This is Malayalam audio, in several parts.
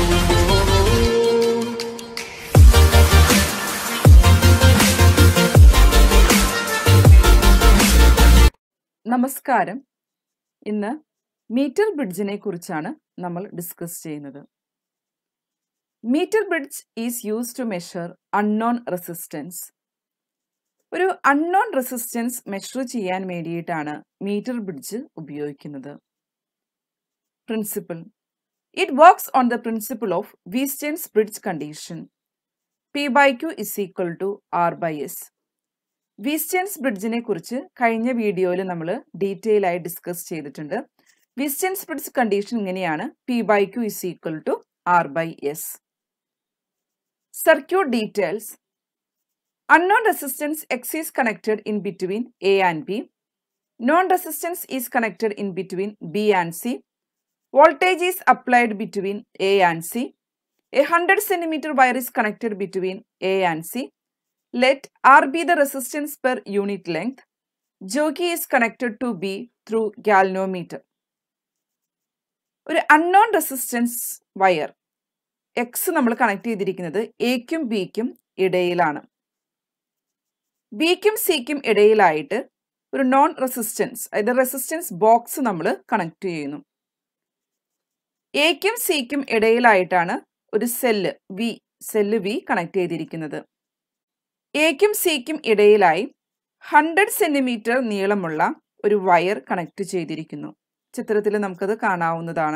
നമസ്കാരം ഇന്ന് മീറ്റർ ബ്രിഡ്ജിനെ കുറിച്ചാണ് നമ്മൾ ഡിസ്കസ് ചെയ്യുന്നത് metre bridge is use to measure unknown resistance ഒരു അൺനോൺ റെസിസ്റ്റൻസ് മെഷർ ചെയ്യാൻ വേണ്ടിയിട്ടാണ് മീറ്റർ ബ്രിഡ്ജ് ഉപയോഗിക്കുന്നത് principle it works on the principle of Wheatstone's bridge condition P by Q is equal to R by S Wheatstone's ബ്രിഡ്ജിനെ കുറിച്ച് കഴിഞ്ഞ വീഡിയോയിൽ നമ്മൾ ഡീറ്റെയിൽ ആയി ഡിസ്കസ് ചെയ്തിട്ടുണ്ട് വീസ്റ്റേൺസ് ബ്രിഡ്ജ് കണ്ടീഷൻ ഇങ്ങനെയാണ് P by Q is equal to R by S circuit details unknown resistance X is connected in between A and B known resistance is connected in between B and C voltage is applied between A and C a hundred centimetre wire is connected between A and C Let R be the resistance per unit length. Jockey is connected to B through galvanometer. ഒരു അൺനോൺ റെസിസ്റ്റൻസ് വയർ എക്സ് നമ്മൾ കണക്ട് ചെയ്തിരിക്കുന്നത് എക്കും ബിക്കും ഇടയിലാണ് ബിക്കും സിക്കും ഇടയിലായിട്ട് ഒരു നോൺ റെസിസ്റ്റൻസ് അതായത് റെസിസ്റ്റൻസ് ബോക്സ് നമ്മൾ കണക്ട് ചെയ്യുന്നു എക്കും സിക്കും ഇടയിലായിട്ടാണ് ഒരു cell V cell V connect ചെയ്തിരിക്കുന്നത് എക്കും സിക്കും ഇടയിലായി ഹൺഡ്രഡ് സെന്റിമീറ്റർ നീളമുള്ള ഒരു വയർ കണക്ട് ചെയ്തിരിക്കുന്നു ചിത്രത്തിൽ നമുക്കത് കാണാവുന്നതാണ്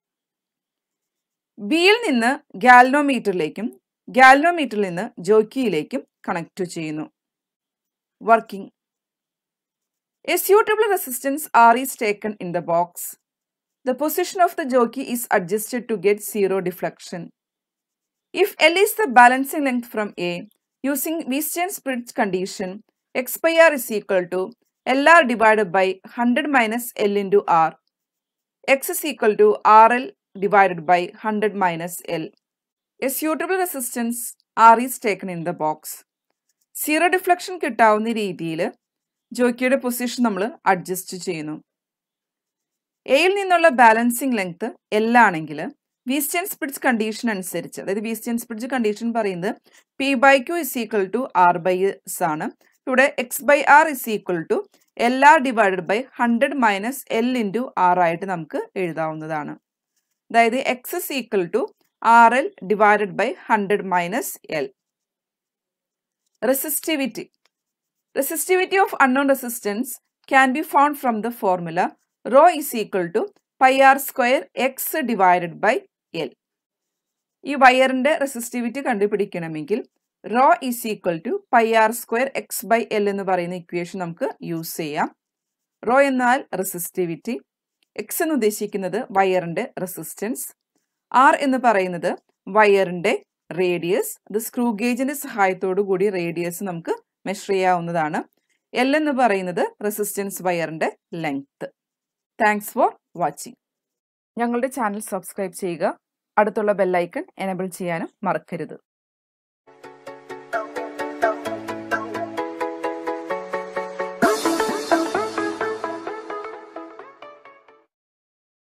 ബിയിൽ നിന്ന് ഗാൽനോമീറ്ററിലേക്കും ഗാൽനോമീറ്ററിൽ നിന്ന് ജോക്കിയിലേക്കും കണക്ട് ചെയ്യുന്നു working a suitable resistance R is taken in the box the position of the jockey is adjusted to get zero deflection if L is the balancing length from A using Weisstein's bridge condition, x by r is equal to LR divided by 100 minus L into R. x is equal to RL divided by 100 minus L. A suitable resistance R is taken in the box. Zero deflection കിട്ടാവുന്ന രീതിയിൽ ജോക്കിയുടെ പൊസിഷൻ നമ്മൾ അഡ്ജസ്റ്റ് ചെയ്യുന്നു എയിൽ നിന്നുള്ള ബാലൻസിങ് ലെങ്ത് എൽ ആണെങ്കിൽ വീസ്റ്റേൺ സ്പിഡ്സ് കണ്ടീഷൻ അനുസരിച്ച് അതായത് വീസ്റ്റേൺ സ്പിഡ്സ് കണ്ടീഷൻ പറയുന്നത് P by Q is equal to R by S ആണ് ഇവിടെ X by R is equal to L R divided by hundred minus L into R ആയിട്ട് നമുക്ക് എഴുതാവുന്നതാണ് അതായത് X is equal to R L divided by hundred minus L resistivity resistivity of unknown resistance can be found from the formula rho is equal to pi R square X divided by L ഈ വയറിന്റെ റെസിസ്റ്റിവിറ്റി കണ്ടുപിടിക്കണമെങ്കിൽ rho is equal to pi R square X by L എന്ന് പറയുന്ന ഇക്വേഷൻ നമുക്ക് യൂസ് ചെയ്യാം റോ എന്നാൽ റെസിസ്റ്റിവിറ്റി എക്സ് എന്ന് ഉദ്ദേശിക്കുന്നത് വയറിന്റെ റെസിസ്റ്റൻസ് ആർ എന്ന് പറയുന്നത് വയറിന്റെ റേഡിയസ് അത് സ്ക്രൂ ഗേജിന്റെ സഹായത്തോടു കൂടി റേഡിയസ് നമുക്ക് മെഷർ ചെയ്യാവുന്നതാണ് എൽ എന്ന് പറയുന്നത് റെസിസ്റ്റൻസ് വയറിന്റെ ലെങ്ത് താങ്ക്സ് ഫോർ വാച്ചിങ് ഞങ്ങളുടെ ചാനൽ സബ്സ്ക്രൈബ് ചെയ്യുക അടുത്തുള്ള ബെല്ലൈക്കൺ എനബിൾ ചെയ്യാനും മറക്കരുത്